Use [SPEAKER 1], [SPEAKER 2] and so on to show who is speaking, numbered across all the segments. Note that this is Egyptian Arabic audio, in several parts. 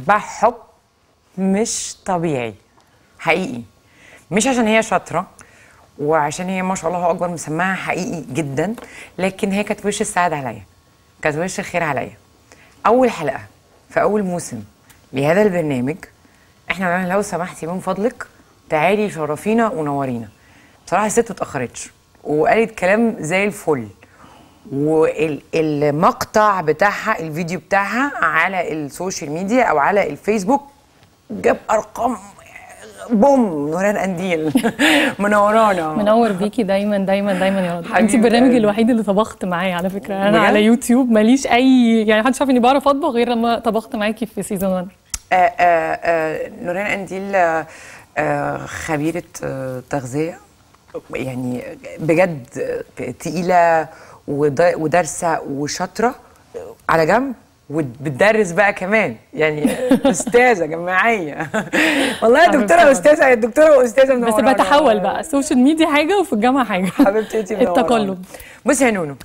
[SPEAKER 1] بحبها حب مش طبيعي حقيقي مش عشان هي شاطره وعشان هي ما شاء الله اكبر مسماها حقيقي جدا لكن هي كانت وش السعاده عليا كانت وش الخير عليا اول حلقه في اول موسم لهذا البرنامج احنا قلنا لها لو سمحتي من فضلك تعالي شرفينا ونورينا بصراحه الست ما اتاخرتش وقالت كلام زي الفل والمقطع بتاعها الفيديو بتاعها على السوشيال ميديا او على الفيسبوك جاب ارقام بوم نوران قنديل منورانا
[SPEAKER 2] منور بيكي دايما دايما دايما يا رضوى انت
[SPEAKER 1] حبيبة
[SPEAKER 2] البرنامج
[SPEAKER 1] قلبي.
[SPEAKER 2] الوحيد اللي طبخت معاه على فكره انا
[SPEAKER 1] بجد؟
[SPEAKER 2] على يوتيوب ماليش اي يعني محدش عارف اني بعرف اطبخ غير لما طبخت معاكي في سيزون 1
[SPEAKER 1] آه، آه، آه، نوران قنديل آه، آه، خبيرة آه، تغذية يعني بجد آه، تقيلة ودا- ودارسة وشاطرة آه، على جنب وبتدرس بقى كمان يعني استاذه جامعيه والله يا
[SPEAKER 2] حبيبتي
[SPEAKER 1] دكتوره
[SPEAKER 2] والله.
[SPEAKER 1] استاذه يا دكتوره واستاذه
[SPEAKER 2] بس
[SPEAKER 1] منورانا.
[SPEAKER 2] بتحول بقى السوشيال ميديا حاجه وفي الجامعه حاجه
[SPEAKER 1] حبيبتي انت منورانا.
[SPEAKER 2] التقلب
[SPEAKER 1] بصي يا نونو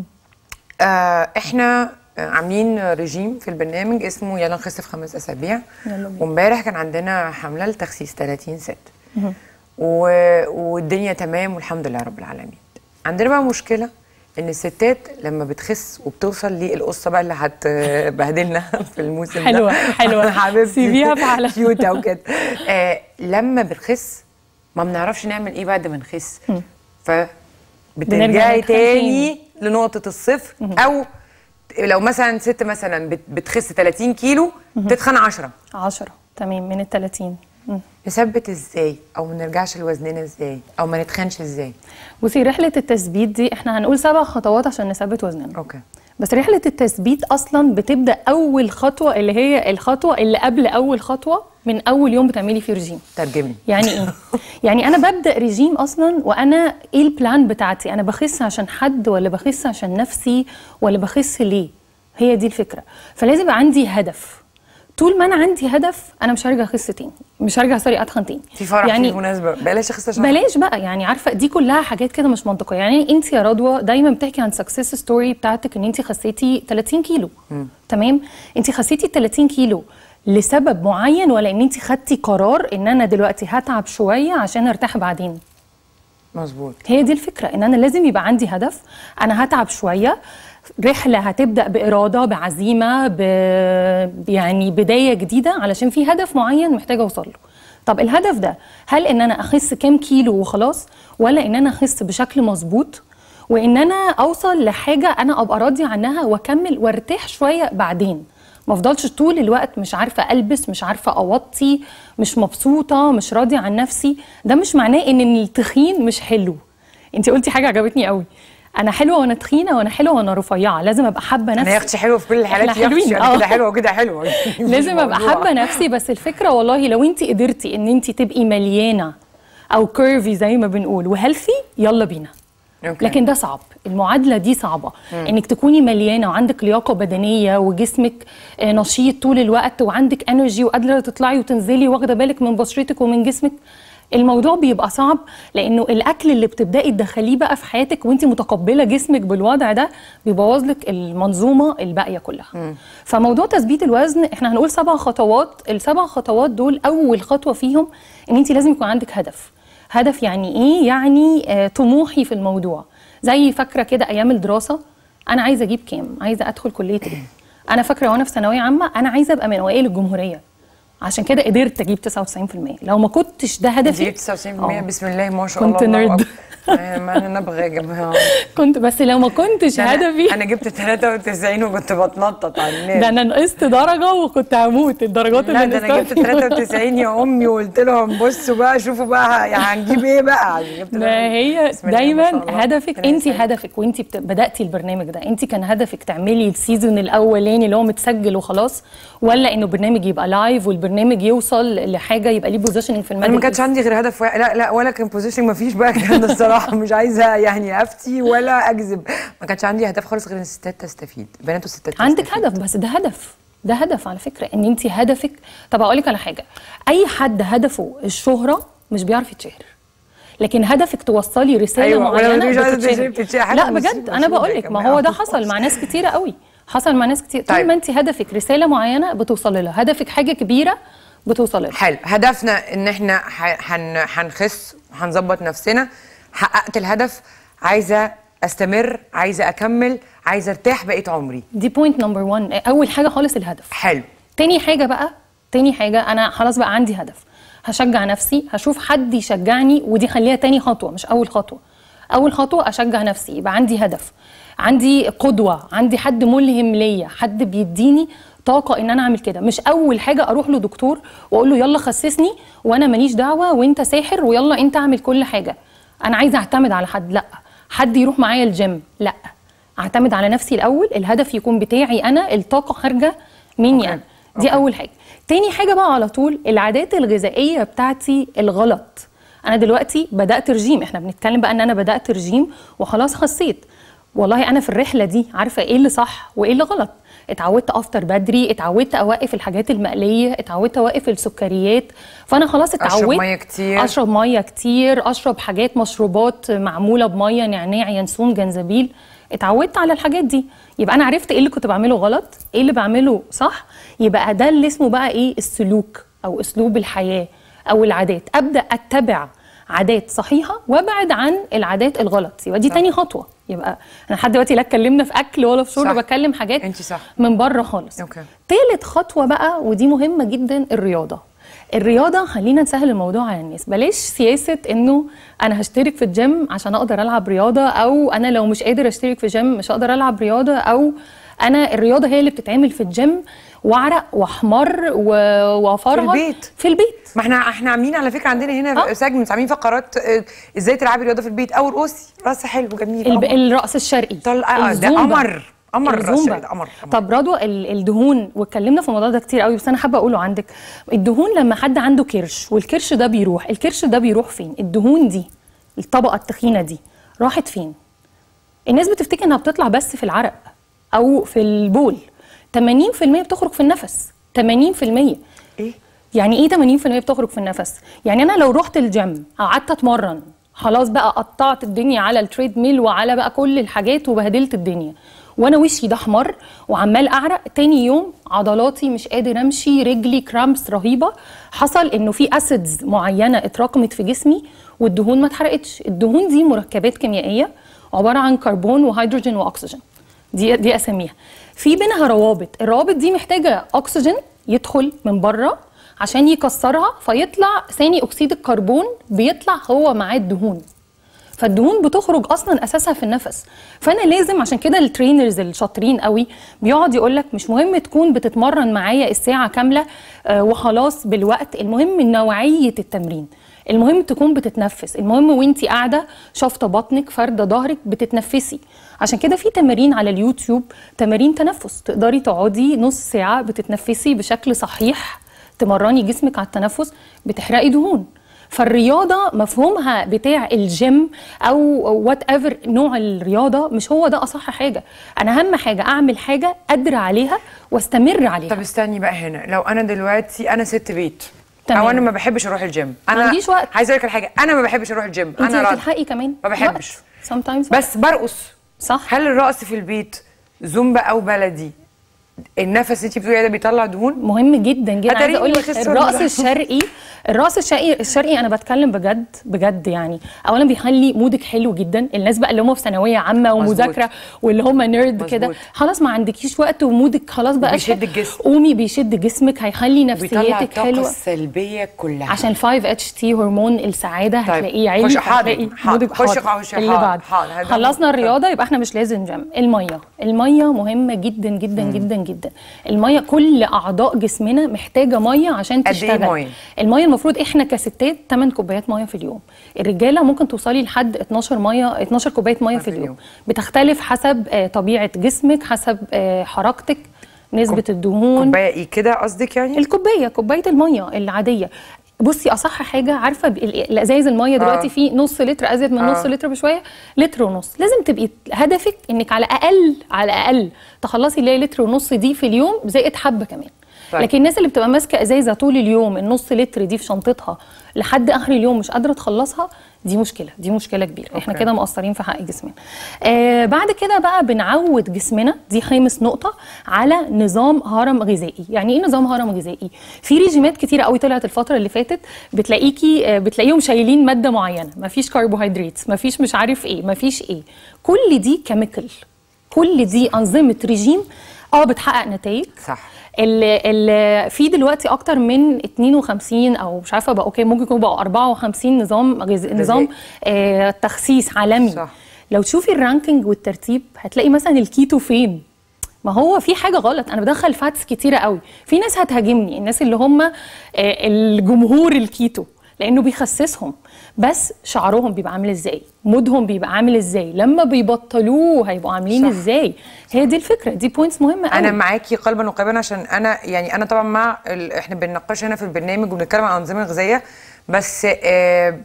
[SPEAKER 1] آه احنا عاملين رجيم في البرنامج اسمه يلا نخس في خمس اسابيع
[SPEAKER 2] يلا بينا.
[SPEAKER 1] وامبارح كان عندنا حمله لتخسيس 30 ست و... والدنيا تمام والحمد لله رب العالمين عندنا بقى مشكله ان الستات لما بتخس وبتوصل للقصه بقى اللي هتبهدلنا في الموسم ده
[SPEAKER 2] حلوة، حلوة.
[SPEAKER 1] حبيبتي
[SPEAKER 2] سيبيها في حالها.
[SPEAKER 1] كيوتة وكده آه لما بنخس ما بنعرفش نعمل ايه بعد ما نخس
[SPEAKER 2] بنرجع
[SPEAKER 1] فبترجعي
[SPEAKER 2] نتخن
[SPEAKER 1] تاني لنقطة الصفر أو لو مثلا ست مثلا بت- بتخس 30 كيلو تتخن 10
[SPEAKER 2] 10 تمام من ال 30 مم.
[SPEAKER 1] نثبت ازاي او ما نرجعش لوزننا ازاي او ما نتخنش ازاي
[SPEAKER 2] بصي رحله التثبيت دي احنا هنقول سبع خطوات عشان نثبت وزننا
[SPEAKER 1] اوكي
[SPEAKER 2] بس رحله التثبيت اصلا بتبدا اول خطوه اللي هي الخطوه اللي قبل اول خطوه من اول يوم بتعملي فيه رجيم
[SPEAKER 1] ترجمني
[SPEAKER 2] يعني ايه يعني انا ببدا رجيم اصلا وانا ايه البلان بتاعتي انا بخس عشان حد ولا بخس عشان نفسي ولا بخس ليه هي دي الفكره فلازم يبقى عندي هدف طول ما انا عندي هدف انا مش هرجع اخس تاني مش هرجع سوري اتخن تاني
[SPEAKER 1] في فرح
[SPEAKER 2] يعني
[SPEAKER 1] في مناسبة بلاش اخس عشان
[SPEAKER 2] بلاش بقى يعني عارفه دي كلها حاجات كده مش منطقيه يعني انت يا رضوى دايما بتحكي عن سكسس ستوري بتاعتك ان انت خسيتي 30 كيلو تمام انت خسيتي 30 كيلو لسبب معين ولا ان انت خدتي قرار ان انا دلوقتي هتعب شويه عشان ارتاح بعدين
[SPEAKER 1] مظبوط
[SPEAKER 2] هي دي الفكره ان انا لازم يبقى عندي هدف انا هتعب شويه رحله هتبدا باراده بعزيمه ب... يعني بدايه جديده علشان في هدف معين محتاجه اوصل له طب الهدف ده هل ان انا اخس كام كيلو وخلاص ولا ان انا اخس بشكل مظبوط وان انا اوصل لحاجه انا ابقى راضيه عنها واكمل وارتاح شويه بعدين ما افضلش طول الوقت مش عارفه البس مش عارفه اوطي مش مبسوطه مش راضيه عن نفسي ده مش معناه ان التخين مش حلو انت قلتي حاجه عجبتني قوي انا حلوه وانا تخينه وانا حلوه وانا رفيعه لازم ابقى حابه
[SPEAKER 1] انا يا
[SPEAKER 2] نفسي
[SPEAKER 1] اختي حلوه في كل الحالات
[SPEAKER 2] إحنا
[SPEAKER 1] يا اختي
[SPEAKER 2] حلوين،
[SPEAKER 1] انا
[SPEAKER 2] آه.
[SPEAKER 1] كده حلوه وكده حلوه
[SPEAKER 2] لازم ابقى
[SPEAKER 1] الموضوع.
[SPEAKER 2] حابه نفسي بس الفكره والله لو انت قدرتي ان انت تبقي مليانه او كيرفي زي ما بنقول وهيلثي يلا بينا
[SPEAKER 1] أوكي.
[SPEAKER 2] لكن ده صعب المعادله دي صعبه انك تكوني مليانه وعندك لياقه بدنيه وجسمك آه، نشيط طول الوقت وعندك انرجي وقادره تطلعي وتنزلي واخده بالك من بشرتك ومن جسمك الموضوع بيبقى صعب لانه الاكل اللي بتبداي تدخليه بقى في حياتك وانت متقبله جسمك بالوضع ده بيبوظ لك المنظومه الباقيه كلها فموضوع تثبيت الوزن احنا هنقول سبع خطوات السبع خطوات دول اول خطوه فيهم ان انت لازم يكون عندك هدف هدف يعني ايه يعني آه طموحي في الموضوع زي فاكره كده ايام الدراسه انا عايزه اجيب كام عايزه ادخل كليه ايه انا فاكره وانا في ثانويه عامه انا عايزه ابقى من اوائل الجمهوريه عشان كده قدرت اجيب 99% لو ما كنتش ده هدفي
[SPEAKER 1] جبت 99%
[SPEAKER 2] آه.
[SPEAKER 1] بسم الله ما شاء
[SPEAKER 2] كنت
[SPEAKER 1] الله الله
[SPEAKER 2] nerd.
[SPEAKER 1] أكبر. آه، ما انا نبغى يا جماعه
[SPEAKER 2] كنت بس لو ما كنتش
[SPEAKER 1] ده أنا-
[SPEAKER 2] هدفي
[SPEAKER 1] انا جبت 93 وكنت بتنطط على الناس
[SPEAKER 2] ده انا نقصت درجه وكنت هموت الدرجات
[SPEAKER 1] لا
[SPEAKER 2] اللي
[SPEAKER 1] ده انا جبت
[SPEAKER 2] نقصتها.
[SPEAKER 1] 93 يا امي وقلت لهم بصوا بقى شوفوا بقى ه- هنجيب ايه بقى عشان جبت
[SPEAKER 2] ما هي
[SPEAKER 1] بسم الله ما شاء الله.
[SPEAKER 2] دايما هدفك
[SPEAKER 1] ربنا
[SPEAKER 2] انت
[SPEAKER 1] يسعدك.
[SPEAKER 2] هدفك وانت بت- بداتي البرنامج ده انت كان هدفك تعملي السيزون الاولاني اللي هو متسجل وخلاص ولا انه برنامج يبقى لايف والبرنامج يوصل لحاجه يبقى ليه بوزيشننج في
[SPEAKER 1] انا ما
[SPEAKER 2] الميديكال
[SPEAKER 1] كانش عندي غير هدف واحد لا لا ولا كان بوزيشن ما فيش بقى الكلام ده الصراحه مش عايزه يعني افتي ولا اكذب ما كانش عندي هدف خالص غير ان الستات تستفيد بنات والستات
[SPEAKER 2] عندك
[SPEAKER 1] تستفيد.
[SPEAKER 2] هدف بس ده هدف ده هدف على فكره ان انت هدفك طب اقول لك على حاجه اي حد هدفه الشهره مش بيعرف يتشهر لكن هدفك توصلي رساله
[SPEAKER 1] أيوة، ولا
[SPEAKER 2] معينه
[SPEAKER 1] مش عايزة
[SPEAKER 2] بتتشهر.
[SPEAKER 1] تتشهر، حاجة
[SPEAKER 2] لا
[SPEAKER 1] مصيبة
[SPEAKER 2] بجد انا
[SPEAKER 1] سودة
[SPEAKER 2] بقول
[SPEAKER 1] يا
[SPEAKER 2] لك ما
[SPEAKER 1] جماعة.
[SPEAKER 2] هو ده حصل مع ناس كتيره قوي حصل مع ناس كتير طول
[SPEAKER 1] طيب.
[SPEAKER 2] ما انت هدفك رساله معينه بتوصلي لها هدفك حاجه كبيره بتوصلي لها
[SPEAKER 1] حلو هدفنا ان احنا ح- هن- هنخس وهنظبط نفسنا حققت الهدف عايزه استمر عايزه اكمل عايزه ارتاح بقيه عمري
[SPEAKER 2] دي بوينت نمبر 1 اول حاجه خالص الهدف
[SPEAKER 1] حلو
[SPEAKER 2] تاني حاجة بقى تاني حاجة أنا خلاص بقى عندي هدف هشجع نفسي هشوف حد يشجعني ودي خليها تاني خطوة مش أول خطوة أول خطوة أشجع نفسي يبقى عندي هدف عندي قدوة عندي حد ملهم ليا حد بيديني طاقة إن أنا أعمل كده مش أول حاجة أروح له دكتور وأقول له يلا خسسني وأنا ماليش دعوة وأنت ساحر ويلا أنت أعمل كل حاجة أنا عايزة أعتمد على حد لأ حد يروح معايا الجيم لأ أعتمد على نفسي الأول الهدف يكون بتاعي أنا الطاقة خارجة مني أنا دي اول حاجه تاني حاجه بقى على طول العادات الغذائيه بتاعتي الغلط انا دلوقتي بدات رجيم احنا بنتكلم بقى ان انا بدات رجيم وخلاص خسيت والله انا في الرحله دي عارفه ايه اللي صح وايه اللي غلط اتعودت افطر بدري اتعودت اوقف الحاجات المقليه اتعودت اوقف السكريات فانا خلاص اتعودت
[SPEAKER 1] مية كتير.
[SPEAKER 2] اشرب ميه كتير اشرب حاجات مشروبات معموله بميه نعناع ينسون جنزبيل اتعودت على الحاجات دي يبقى انا عرفت ايه اللي كنت بعمله غلط ايه اللي بعمله صح يبقى ده اللي اسمه بقى ايه السلوك او اسلوب الحياه او العادات ابدا اتبع عادات صحيحه وابعد عن العادات الغلط يبقى دي تاني خطوه يبقى انا لحد دلوقتي لا اتكلمنا في اكل ولا في شرب
[SPEAKER 1] صح.
[SPEAKER 2] بكلم حاجات
[SPEAKER 1] انتي صح.
[SPEAKER 2] من بره خالص
[SPEAKER 1] أوكي.
[SPEAKER 2] تالت خطوه بقى ودي مهمه جدا الرياضه الرياضه خلينا نسهل الموضوع على الناس بلاش سياسه انه انا هشترك في الجيم عشان اقدر العب رياضه او انا لو مش قادر اشترك في جيم مش هقدر العب رياضه او انا الرياضه هي اللي بتتعمل في الجيم واعرق واحمر و- وافرهد
[SPEAKER 1] في البيت.
[SPEAKER 2] في البيت
[SPEAKER 1] ما احنا احنا عاملين على فكره عندنا هنا
[SPEAKER 2] آه.
[SPEAKER 1] سجن عاملين فقرات آه، ازاي تلعبي رياضه في البيت او رقصي رقص حلو جميل
[SPEAKER 2] الب...
[SPEAKER 1] قمر.
[SPEAKER 2] الرقص الشرقي
[SPEAKER 1] طل... آه، ده
[SPEAKER 2] الزومبا.
[SPEAKER 1] قمر قمر الرقص
[SPEAKER 2] الزومبا.
[SPEAKER 1] ده قمر قمر.
[SPEAKER 2] طب رضوى ال- الدهون واتكلمنا في الموضوع ده كتير قوي بس انا حابه اقوله عندك الدهون لما حد عنده كرش والكرش ده بيروح الكرش ده بيروح فين الدهون دي الطبقه التخينه دي راحت فين الناس بتفتكر انها بتطلع بس في العرق او في البول 80% بتخرج في النفس 80%
[SPEAKER 1] ايه
[SPEAKER 2] يعني ايه 80% بتخرج في النفس يعني انا لو رحت الجيم قعدت اتمرن خلاص بقى قطعت الدنيا على التريد ميل وعلى بقى كل الحاجات وبهدلت الدنيا وانا وشي ده احمر وعمال اعرق تاني يوم عضلاتي مش قادر امشي رجلي كرامبس رهيبه حصل انه في اسيدز معينه اتراكمت في جسمي والدهون ما اتحرقتش الدهون دي مركبات كيميائيه عباره عن كربون وهيدروجين واكسجين دي دي اساميها في بينها روابط الروابط دي محتاجه اكسجين يدخل من بره عشان يكسرها فيطلع ثاني اكسيد الكربون بيطلع هو معاه الدهون فالدهون بتخرج اصلا اساسها في النفس فانا لازم عشان كده الترينرز الشاطرين قوي بيقعد يقول لك مش مهم تكون بتتمرن معايا الساعه كامله آه، وخلاص بالوقت المهم نوعيه التمرين المهم تكون بتتنفس المهم وانتي قاعده شافطه بطنك فارده ظهرك بتتنفسي عشان كده في تمارين على اليوتيوب تمارين تنفس تقدري تقعدي نص ساعه بتتنفسي بشكل صحيح تمرني جسمك على التنفس بتحرقي دهون فالرياضه مفهومها بتاع الجيم او وات ايفر نوع الرياضه مش هو ده اصح حاجه انا اهم حاجه اعمل حاجه قادره عليها واستمر عليها
[SPEAKER 1] طب استني بقى هنا لو انا دلوقتي انا ست بيت
[SPEAKER 2] تمام.
[SPEAKER 1] او انا ما بحبش اروح الجيم انا
[SPEAKER 2] ما عنديش وقت.
[SPEAKER 1] عايزه اقول لك على حاجه انا ما بحبش اروح الجيم
[SPEAKER 2] انت
[SPEAKER 1] انا راضي
[SPEAKER 2] هتلحقي كمان
[SPEAKER 1] ما بحبش.
[SPEAKER 2] سام تايمز
[SPEAKER 1] بس برقص
[SPEAKER 2] صح
[SPEAKER 1] هل الرقص في البيت زومبا او بلدي النفس اللي انت بتقولي ده بيطلع دهون
[SPEAKER 2] مهم جدا جدا
[SPEAKER 1] أتاريني
[SPEAKER 2] عايزه اقول لك
[SPEAKER 1] بخس ولا
[SPEAKER 2] الرقص
[SPEAKER 1] لا؟
[SPEAKER 2] الشرقي الرقص الشرقي الشرقي انا بتكلم بجد بجد يعني اولا بيخلي مودك حلو جدا الناس بقى اللي هم في ثانويه عامه ومذاكره واللي هم نيرد كده
[SPEAKER 1] مظبوط.
[SPEAKER 2] خلاص ما عندكيش وقت ومودك خلاص بقى
[SPEAKER 1] بيشد الجسم.
[SPEAKER 2] قومي بيشد جسمك هيخلي
[SPEAKER 1] بيطلع
[SPEAKER 2] نفسيتك
[SPEAKER 1] الطاقه
[SPEAKER 2] حلوه
[SPEAKER 1] السلبيه كلها
[SPEAKER 2] عشان 5 اتش تي هرمون السعاده
[SPEAKER 1] طيب،
[SPEAKER 2] هتلاقيه عالي
[SPEAKER 1] خش- حاضر،
[SPEAKER 2] هتلاقي
[SPEAKER 1] حاضر،
[SPEAKER 2] مودك
[SPEAKER 1] خش-
[SPEAKER 2] حاضر.
[SPEAKER 1] خش-
[SPEAKER 2] اللي
[SPEAKER 1] حاضر،
[SPEAKER 2] بعد
[SPEAKER 1] حاضر، هذا
[SPEAKER 2] خلصنا
[SPEAKER 1] مهم.
[SPEAKER 2] الرياضه يبقى احنا مش لازم جيم الميه الميه مهمه جدا جدا جدا جدا الميه كل اعضاء جسمنا محتاجه ميه عشان
[SPEAKER 1] قد إيه
[SPEAKER 2] تشتغل
[SPEAKER 1] مية؟
[SPEAKER 2] الميه المفروض احنا كستات 8 كوبايات ميه في اليوم الرجاله ممكن توصلي لحد 12 ميه 12 كوبايه ميه في اليوم بتختلف حسب آه، طبيعه جسمك حسب آه، حركتك نسبه الدهون
[SPEAKER 1] كوبايه ايه كده قصدك يعني
[SPEAKER 2] الكوبايه كوبايه الميه العاديه بصي اصح حاجه عارفه ب- ال- الازايز الميه دلوقتي
[SPEAKER 1] آه.
[SPEAKER 2] في نص لتر ازيد من
[SPEAKER 1] آه.
[SPEAKER 2] نص لتر بشويه لتر ونص لازم تبقي هدفك انك على الاقل على الاقل تخلصي اللي هي لتر ونص دي في اليوم زائد حبه كمان
[SPEAKER 1] طيب.
[SPEAKER 2] لكن الناس اللي بتبقى ماسكه ازايزه طول اليوم النص لتر دي في شنطتها لحد اخر اليوم مش قادره تخلصها دي مشكله دي مشكله كبيره احنا
[SPEAKER 1] أوكي.
[SPEAKER 2] كده مقصرين في حق جسمنا آه بعد كده بقى بنعود جسمنا دي خامس نقطه على نظام هرم غذائي يعني ايه نظام هرم غذائي في ريجيمات كتيره قوي طلعت الفتره اللي فاتت بتلاقيكي آه بتلاقيهم شايلين ماده معينه مفيش كربوهيدرات مفيش مش عارف ايه مفيش ايه كل دي كيميكال كل دي انظمه ريجيم اه بتحقق نتائج
[SPEAKER 1] صح
[SPEAKER 2] ال ال في دلوقتي اكتر من 52 او مش عارفه بقى اوكي ممكن يكونوا بقوا 54 نظام غز... نظام آه تخسيس عالمي
[SPEAKER 1] صح.
[SPEAKER 2] لو تشوفي الرانكينج والترتيب هتلاقي مثلا الكيتو فين ما هو في حاجه غلط انا بدخل فاتس كتيره قوي في ناس هتهاجمني الناس اللي هم آه الجمهور الكيتو لانه بيخسسهم بس شعرهم بيبقى عامل ازاي مودهم بيبقى عامل ازاي لما بيبطلوه هيبقوا عاملين
[SPEAKER 1] صح.
[SPEAKER 2] ازاي هي دي الفكره دي بوينتس مهمه قوي
[SPEAKER 1] انا معاكي قلبا وقالبا عشان انا يعني انا طبعا مع ال... احنا بنناقش هنا في البرنامج وبنتكلم عن الانظمه الغذائيه بس آه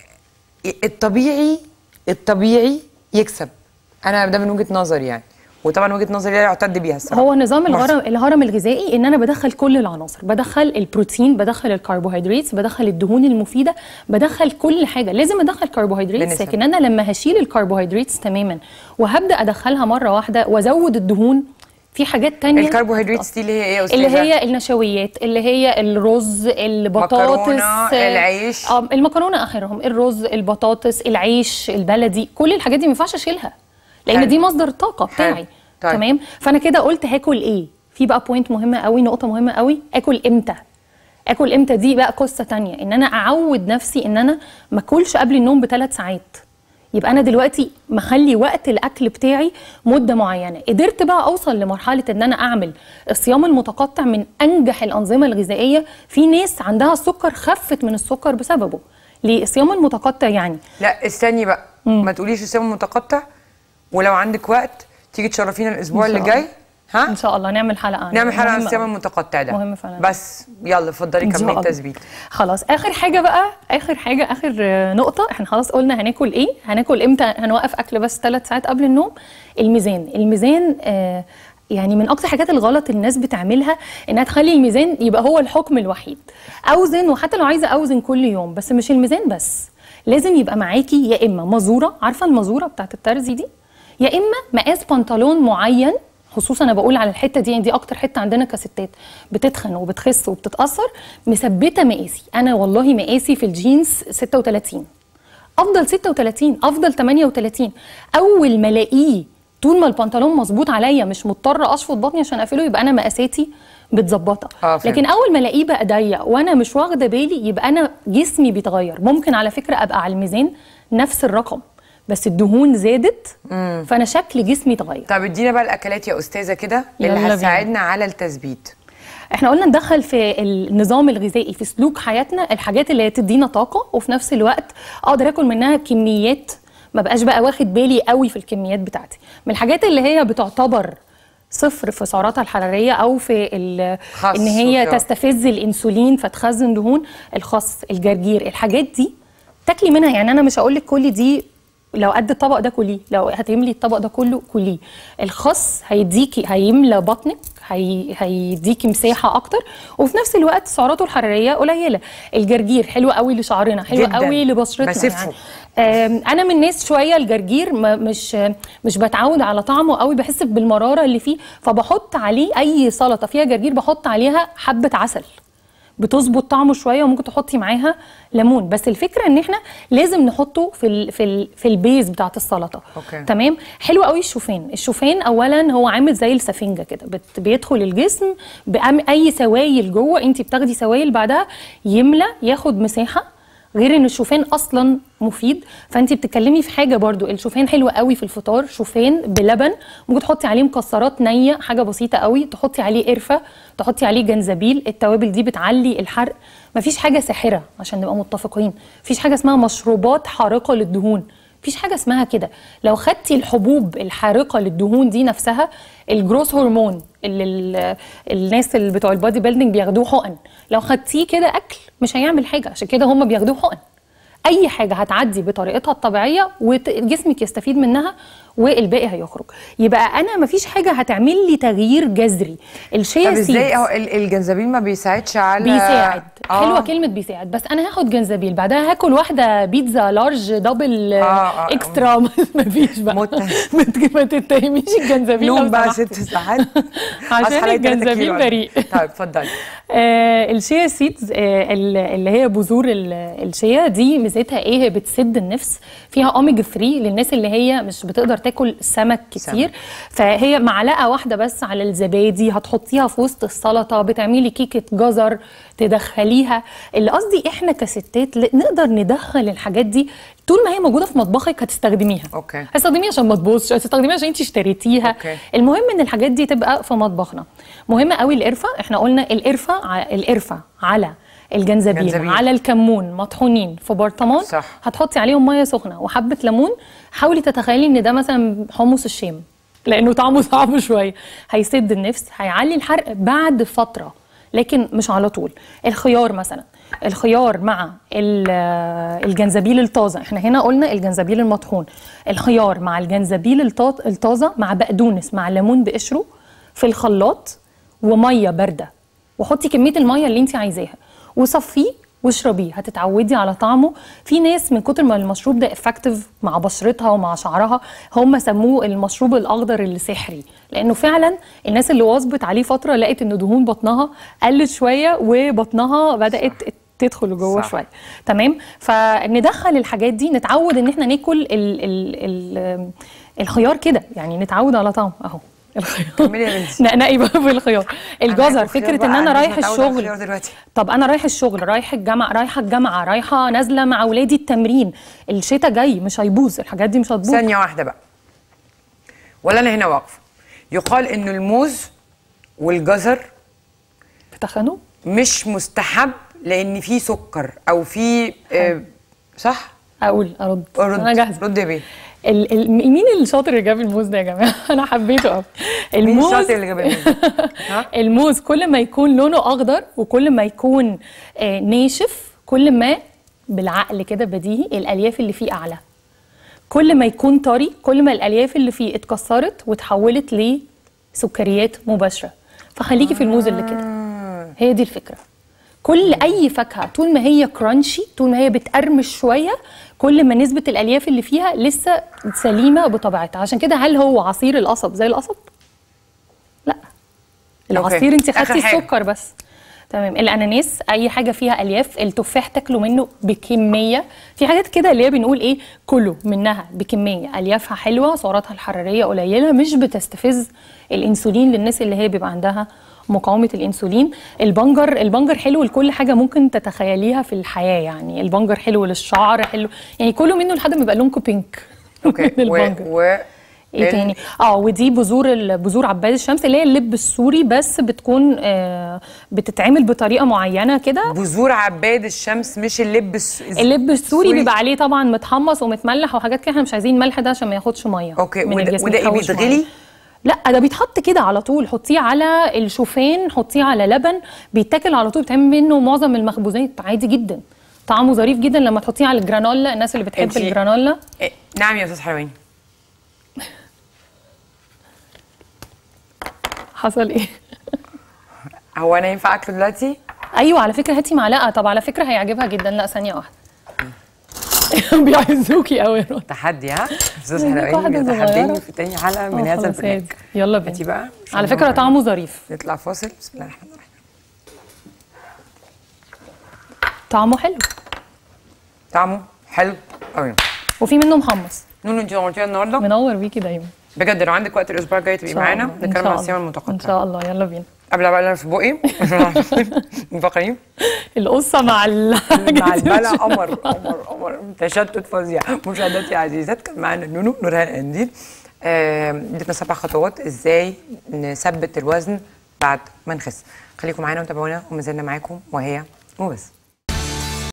[SPEAKER 1] الطبيعي الطبيعي يكسب انا ده من وجهه نظري يعني وطبعا وجهه نظري لا يعتد بيها الصراحه
[SPEAKER 2] هو نظام
[SPEAKER 1] مصر.
[SPEAKER 2] الهرم الهرم الغذائي ان انا بدخل كل العناصر بدخل البروتين بدخل الكربوهيدرات بدخل الدهون المفيده بدخل كل حاجه لازم ادخل كربوهيدرات
[SPEAKER 1] بنسب.
[SPEAKER 2] لكن انا لما هشيل الكربوهيدرات تماما وهبدا ادخلها مره واحده وازود الدهون في حاجات تانية
[SPEAKER 1] الكربوهيدرات دي اللي هي ايه يا
[SPEAKER 2] اللي
[SPEAKER 1] استاذه
[SPEAKER 2] هي النشويات اللي هي الرز البطاطس
[SPEAKER 1] مكرونة،
[SPEAKER 2] آه،
[SPEAKER 1] العيش.
[SPEAKER 2] اه المكرونه اخرهم الرز البطاطس العيش البلدي كل الحاجات دي ما ينفعش اشيلها لان
[SPEAKER 1] حلو.
[SPEAKER 2] دي مصدر الطاقه
[SPEAKER 1] حلو.
[SPEAKER 2] بتاعي
[SPEAKER 1] طيب.
[SPEAKER 2] تمام فانا كده قلت هاكل ايه في بقى بوينت مهمه قوي نقطه مهمه قوي اكل امتى اكل امتى دي بقى قصه تانية ان انا اعود نفسي ان انا ما اكلش قبل النوم بثلاث ساعات يبقى انا دلوقتي مخلي وقت الاكل بتاعي مده معينه قدرت بقى اوصل لمرحله ان انا اعمل الصيام المتقطع من انجح الانظمه الغذائيه في ناس عندها السكر خفت من السكر بسببه ليه الصيام المتقطع يعني
[SPEAKER 1] لا استني بقى ما تقوليش الصيام المتقطع ولو عندك وقت تيجي تشرفينا الاسبوع
[SPEAKER 2] إن
[SPEAKER 1] اللي
[SPEAKER 2] شاء
[SPEAKER 1] جاي ها
[SPEAKER 2] ان شاء الله نعمل حلقه عنه
[SPEAKER 1] نعمل حلقه عن
[SPEAKER 2] مهم
[SPEAKER 1] الصيام
[SPEAKER 2] أوي.
[SPEAKER 1] المتقطع ده
[SPEAKER 2] مهم فعلا.
[SPEAKER 1] بس يلا اتفضلي
[SPEAKER 2] إن شاء
[SPEAKER 1] كملي
[SPEAKER 2] الله.
[SPEAKER 1] التثبيت
[SPEAKER 2] خلاص اخر حاجه بقى اخر حاجه اخر آه، نقطه احنا خلاص قلنا هناكل ايه هناكل امتى هنوقف اكل بس ثلاث ساعات قبل النوم الميزان الميزان آه يعني من اكتر الحاجات الغلط الناس بتعملها انها تخلي الميزان يبقى هو الحكم الوحيد اوزن وحتى لو عايزه اوزن كل يوم بس مش الميزان بس لازم يبقى معاكي يا اما مزوره عارفه المزوره بتاعت الترزي دي يا اما مقاس بنطلون معين خصوصا انا بقول على الحته دي يعني دي اكتر حته عندنا كستات بتتخن وبتخس وبتتاثر مثبته مقاسي انا والله مقاسي في الجينز 36 افضل 36 افضل 38 اول ما الاقيه طول ما البنطلون مظبوط عليا مش مضطره اشفط بطني عشان اقفله يبقى انا مقاساتي متظبطه
[SPEAKER 1] آه، فهمت.
[SPEAKER 2] لكن اول ما الاقيه بقى ضيق وانا مش واخده بالي يبقى انا جسمي بيتغير ممكن على فكره ابقى على الميزان نفس الرقم بس الدهون زادت فانا شكل جسمي اتغير
[SPEAKER 1] طب ادينا بقى الاكلات يا استاذه كده اللي
[SPEAKER 2] يلا بينا.
[SPEAKER 1] هتساعدنا على التثبيت
[SPEAKER 2] احنا قلنا ندخل في النظام الغذائي في سلوك حياتنا الحاجات اللي تدينا طاقه وفي نفس الوقت اقدر اكل منها كميات ما بقاش بقى واخد بالي قوي في الكميات بتاعتي من الحاجات اللي هي بتعتبر صفر في سعراتها الحراريه او في ال-
[SPEAKER 1] خس
[SPEAKER 2] ان هي
[SPEAKER 1] وبتاع.
[SPEAKER 2] تستفز الانسولين فتخزن دهون الخس الجرجير الحاجات دي تاكلي منها يعني انا مش هقول لك كل دي لو قد الطبق ده كليه لو هتملي الطبق ده كله كليه الخس هيديكي هيملى بطنك هي هيديكي مساحه اكتر وفي نفس الوقت سعراته الحراريه قليله الجرجير حلو قوي لشعرنا حلو
[SPEAKER 1] جداً.
[SPEAKER 2] قوي لبشرتنا
[SPEAKER 1] بسفه.
[SPEAKER 2] يعني آم، انا من الناس شويه الجرجير ما- مش مش بتعود على طعمه قوي بحس بالمراره اللي فيه فبحط عليه اي سلطه فيها جرجير بحط عليها حبه عسل بتظبط طعمه شويه وممكن تحطي معاها ليمون بس الفكره ان احنا لازم نحطه في ال في ال في البيز بتاعت السلطه
[SPEAKER 1] أوكي.
[SPEAKER 2] تمام حلو قوي الشوفان الشوفان اولا هو عامل زي السفنجه كده بت بيدخل الجسم باي سوائل جوه انت بتاخدي سوائل بعدها يملى ياخد مساحه غير ان الشوفان اصلا مفيد فانت بتتكلمي في حاجه برضو الشوفان حلو قوي في الفطار شوفان بلبن ممكن تحطي عليه مكسرات نيه حاجه بسيطه قوي تحطي عليه قرفه تحطي عليه جنزبيل التوابل دي بتعلي الحرق مفيش حاجه ساحره عشان نبقى متفقين مفيش حاجه اسمها مشروبات حارقه للدهون مفيش حاجه اسمها كده لو خدتي الحبوب الحارقه للدهون دي نفسها الجروس هرمون اللي ال- الناس اللي بتوع البادي بيلدينج بياخدوه حقن لو خدتيه كده اكل مش هيعمل حاجه عشان كده هم بياخدوه حقن اي حاجه هتعدي بطريقتها الطبيعيه وجسمك يستفيد منها والباقي هيخرج يبقى انا مفيش حاجه هتعمل لي تغيير جذري الشيا
[SPEAKER 1] طب ازاي
[SPEAKER 2] سيدز
[SPEAKER 1] اهو ال- الجنزبيل ما بيساعدش على
[SPEAKER 2] بيساعد
[SPEAKER 1] آه.
[SPEAKER 2] حلوه كلمه بيساعد بس انا هاخد جنزبيل بعدها هاكل واحده بيتزا لارج دبل
[SPEAKER 1] آه، آه.
[SPEAKER 2] اكسترا مفيش بقى
[SPEAKER 1] مت.
[SPEAKER 2] ما ت- ما تتهميش الجنزبيل
[SPEAKER 1] نوم
[SPEAKER 2] لو
[SPEAKER 1] بقى
[SPEAKER 2] سمحتي.
[SPEAKER 1] ست ساعات
[SPEAKER 2] عشان
[SPEAKER 1] أصحى ألاقي تلاتة
[SPEAKER 2] الجنزبيل
[SPEAKER 1] كيلو.
[SPEAKER 2] بريء.
[SPEAKER 1] طيب اتفضلي
[SPEAKER 2] آه الشيا سيدز آه ال- اللي هي بذور ال- الشيا دي ميزتها ايه هي بتسد النفس فيها اوميجا 3 للناس اللي هي مش بتقدر تاكل سمك كتير
[SPEAKER 1] سمك.
[SPEAKER 2] فهي معلقه واحده بس على الزبادي هتحطيها في وسط السلطه بتعملي كيكه جزر تدخليها اللي قصدي احنا كستات ل- نقدر ندخل الحاجات دي طول ما هي موجوده في مطبخك هتستخدميها
[SPEAKER 1] أوكي.
[SPEAKER 2] هتستخدميها عشان ما تبوظش هتستخدميها عشان انت اشتريتيها
[SPEAKER 1] أوكي.
[SPEAKER 2] المهم ان الحاجات دي تبقى في مطبخنا مهم قوي القرفه احنا قلنا القرفه ع- القرفه على الجنزبيل
[SPEAKER 1] جنزبيل.
[SPEAKER 2] على الكمون مطحونين في برطمان
[SPEAKER 1] صح.
[SPEAKER 2] هتحطي عليهم ميه سخنه وحبه ليمون حاولي تتخيلي ان ده مثلا حمص الشام لانه طعمه صعب شويه هيسد النفس هيعلي الحرق بعد فتره لكن مش على طول الخيار مثلا الخيار مع ال- الجنزبيل الطازه احنا هنا قلنا الجنزبيل المطحون الخيار مع الجنزبيل الطا- الطازه مع بقدونس مع ليمون بقشره في الخلاط وميه بارده وحطي كميه الميه اللي انت عايزاها وصفيه واشربيه هتتعودي على طعمه في ناس من كتر ما المشروب ده افكتيف مع بشرتها ومع شعرها هم سموه المشروب الاخضر السحري لانه فعلا الناس اللي واظبت عليه فتره لقت ان دهون بطنها قلت شويه وبطنها بدات تدخل جوه
[SPEAKER 1] صح.
[SPEAKER 2] شويه تمام فندخل الحاجات دي نتعود ان احنا ناكل ال ال ال الخيار كده يعني نتعود على طعمه اهو الخيار
[SPEAKER 1] كملي يا بنتي.
[SPEAKER 2] نقنقي بقى في الخيار الجزر
[SPEAKER 1] هاكل خيار
[SPEAKER 2] فكره
[SPEAKER 1] بقى،
[SPEAKER 2] ان انا
[SPEAKER 1] أنا مش
[SPEAKER 2] رايح
[SPEAKER 1] متعودة على
[SPEAKER 2] الشغل
[SPEAKER 1] الخيار دلوقتي.
[SPEAKER 2] طب انا رايح الشغل رايح الجامعه رايحه الجامعه رايحه نازله مع اولادي التمرين الشتاء جاي مش هيبوظ الحاجات دي مش هتبوظ
[SPEAKER 1] ثانية واحدة بقى ولا أنا هنا واقفة يقال إنه الموز والجزر
[SPEAKER 2] تخنوا
[SPEAKER 1] مش مستحب لأن فيه سكر أو فيه آه صح؟
[SPEAKER 2] اقول ارد
[SPEAKER 1] رد
[SPEAKER 2] انا جاهزه
[SPEAKER 1] رد يا بيه
[SPEAKER 2] ال ال مين الشاطر اللي جاب الموز ده يا جماعه انا حبيته قوي
[SPEAKER 1] مين
[SPEAKER 2] الموز
[SPEAKER 1] الشاطر اللي جاب الموز؟ ها؟
[SPEAKER 2] الموز كل ما يكون لونه اخضر وكل ما يكون آه ناشف كل ما بالعقل كده بديهي الالياف اللي فيه اعلى كل ما يكون طري كل ما الالياف اللي فيه اتكسرت وتحولت لسكريات مباشره فخليكي في الموز اللي كده هي دي الفكره كل اي فاكهه طول ما هي كرانشي طول ما هي بتقرمش شويه كل ما نسبه الالياف اللي فيها لسه سليمه بطبيعتها عشان كده هل هو عصير القصب زي القصب لا العصير انت
[SPEAKER 1] آخر
[SPEAKER 2] خدتي
[SPEAKER 1] حاجة.
[SPEAKER 2] السكر بس تمام الاناناس اي حاجه فيها الياف التفاح تاكلوا منه بكميه في حاجات كده اللي هي بنقول ايه كلوا منها بكميه اليافها حلوه سعراتها الحراريه قليله مش بتستفز الانسولين للناس اللي هي بيبقى عندها مقاومه الانسولين البنجر البنجر حلو لكل حاجه ممكن تتخيليها في الحياه يعني البنجر حلو للشعر حلو يعني كلوا منه لحد ما يبقى لونكم بينك
[SPEAKER 1] أوكي
[SPEAKER 2] من
[SPEAKER 1] و,
[SPEAKER 2] البنجر
[SPEAKER 1] و...
[SPEAKER 2] ايه
[SPEAKER 1] ال-
[SPEAKER 2] تاني اه ودي بذور ال- بذور عباد الشمس اللي هي اللب السوري بس بتكون آه بتتعمل بطريقه معينه كده
[SPEAKER 1] بذور عباد الشمس مش اللب الس...
[SPEAKER 2] اللب السوري بيبقى عليه طبعا متحمص ومتملح وحاجات كده احنا مش عايزين ملح ده عشان ما ياخدش ميه
[SPEAKER 1] أوكي،
[SPEAKER 2] من
[SPEAKER 1] وده-
[SPEAKER 2] الجسم،
[SPEAKER 1] وده إيه،
[SPEAKER 2] يتحوش
[SPEAKER 1] بيتغلي؟
[SPEAKER 2] مية. لا ده بيتحط كده على طول حطيه على الشوفان حطيه على لبن بيتاكل على طول بيتعمل منه معظم المخبوزات عادي جدا طعمه ظريف جدا لما تحطيه على الجرانولا الناس اللي بتحب
[SPEAKER 1] انتي-
[SPEAKER 2] الجرانولا
[SPEAKER 1] إيه، نعم يا استاذ حلواني
[SPEAKER 2] حصل ايه
[SPEAKER 1] هو انا ينفع اكله دلوقتي
[SPEAKER 2] ايوه على فكره هاتي معلقه طب على فكره هيعجبها جدا لا ثانيه واحده بيعزوكي قوي يا رنا
[SPEAKER 1] تحدي ها استاذ
[SPEAKER 2] عايزين
[SPEAKER 1] حلواني
[SPEAKER 2] واحدة
[SPEAKER 1] بيتحداني
[SPEAKER 2] صغيرة.
[SPEAKER 1] في تاني حلقه من
[SPEAKER 2] آه،
[SPEAKER 1] هذا
[SPEAKER 2] خلاص،
[SPEAKER 1] البرنامج
[SPEAKER 2] هات. يلا بينا
[SPEAKER 1] هاتي بقى
[SPEAKER 2] على فكره طعمه ظريف
[SPEAKER 1] نطلع فاصل بسم الله الرحمن الرحيم
[SPEAKER 2] طعمه حلو
[SPEAKER 1] طعمه حلو قوي
[SPEAKER 2] وفي منه محمص
[SPEAKER 1] نونو انت نورتينا النهارده
[SPEAKER 2] منور بيكي دايما
[SPEAKER 1] بجد لو عندك وقت الاسبوع الجاي تبقي
[SPEAKER 2] إن شاء
[SPEAKER 1] معانا
[SPEAKER 2] الله. إن
[SPEAKER 1] نتكلم
[SPEAKER 2] شاء
[SPEAKER 1] عن الصيام
[SPEAKER 2] الله. ان
[SPEAKER 1] المتقطع
[SPEAKER 2] شاء الله يلا بينا
[SPEAKER 1] قبل بقى اللي انا في بقي مفكرين
[SPEAKER 2] القصه مع ال
[SPEAKER 1] مع البلا قمر قمر قمر تشتت فظيع مشاهداتي العزيزات كان معانا نونو نورهان قنديل آه، ادتنا سبع خطوات ازاي نثبت الوزن بعد ما نخس خليكم معانا وتابعونا وما زلنا معاكم وهي وبس